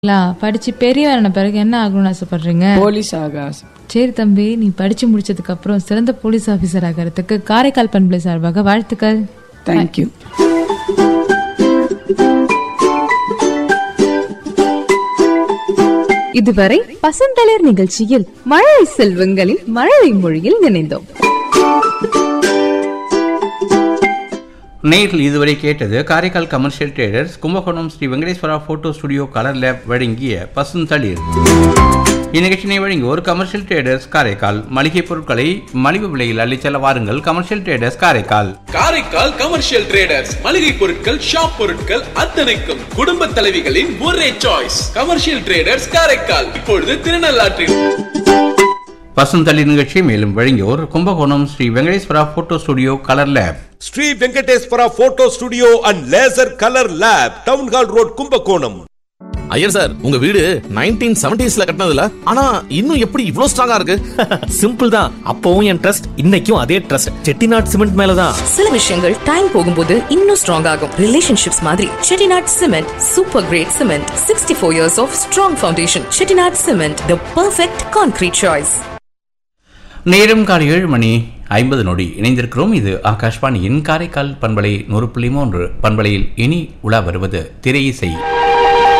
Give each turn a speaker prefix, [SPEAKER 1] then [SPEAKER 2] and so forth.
[SPEAKER 1] இல்லா, படிச்சு பெரியவரான பிறகு என்ன ஆகணும்னு ஆசைப்படுறீங்க
[SPEAKER 2] போலீஸ் ஆக ஆசை
[SPEAKER 1] சரி தம்பி நீ படிச்சு முடிச்சதுக்கு அப்புறம் சிறந்த போலீஸ் ஆபீசர் ஆகிறதுக்கு காரைக்கால் பண்பலை சார்பாக வாழ்த்துக்கள்
[SPEAKER 2] தேங்க்யூ
[SPEAKER 3] இதுவரை பசந்தளிர் நிகழ்ச்சியில் மழலை செல்வங்களின் மழலை மொழியில் நினைந்தோம்
[SPEAKER 4] நேரில் இதுவரை கேட்டது Karaikal commercial traders Kumbakonam Sri Venkateswara photo studio colour lab வழங்கிய பசுந்தளிர் இந்நிகழ்ச்சியினை வழங்குவோர் கமர்ஷியல் ட்ரேடர்ஸ் காரைக்கால் மளிகை பொருட்களை மலிவு விலையில் அள்ளிச் செல்ல வாருங்கள் commercial traders Karaikal
[SPEAKER 5] Karaikal commercial traders மளிகை பொருட்கள் ஷாப் பொருட்கள் அத்தனைக்கும் குடும்ப தலைவிகளின் ஒரே சாய்ஸ் கமர்ஷியல் ட்ரேடர்ஸ் காரைக்கால் இப்பொழுது திருநள்ளாற்றில்
[SPEAKER 4] பசுந்தளிர் நிகழ்ச்சி மேலும் வழங்கியோர் Kumbakonam Sri Venkateswara photo studio colour lab
[SPEAKER 6] Sri Venkateswara photo studio and laser colour lab town hall road Kumbakonam
[SPEAKER 7] Iyer sir உங்க வீடு நைன்டீன் செவன்டிஸ்ல கட்டினதுல ஆனா இன்னும் எப்படி இவ்ளோ ஸ்ட்ராங்கா இருக்கு
[SPEAKER 8] சிம்பிள் தான் அப்பவும் என் ட்ரஸ்ட் இன்னைக்கும் அதே ட்ரஸ்ட் செட்டிநாட் சிமெண்ட் மேலதான்
[SPEAKER 9] சில விஷயங்கள் டைம் போகும்போது இன்னும் ஸ்ட்ராங் ஆகும் ரிலேஷன்ஷிப்ஸ் மாதிரி Chettinad cement super great cement sixty four years of strong foundation Chettinad cement the perfect concrete choice
[SPEAKER 4] நேரம் காலை ஏழு மணி ஐம்பது நொடி இணைந்திருக்கிறோம் இது ஆகாஷ்வாணியின் காரைக்கால் பண்பலை நூறு புள்ளி மூன்று பண்பலையில் இனி உலா வருவது திரை இசை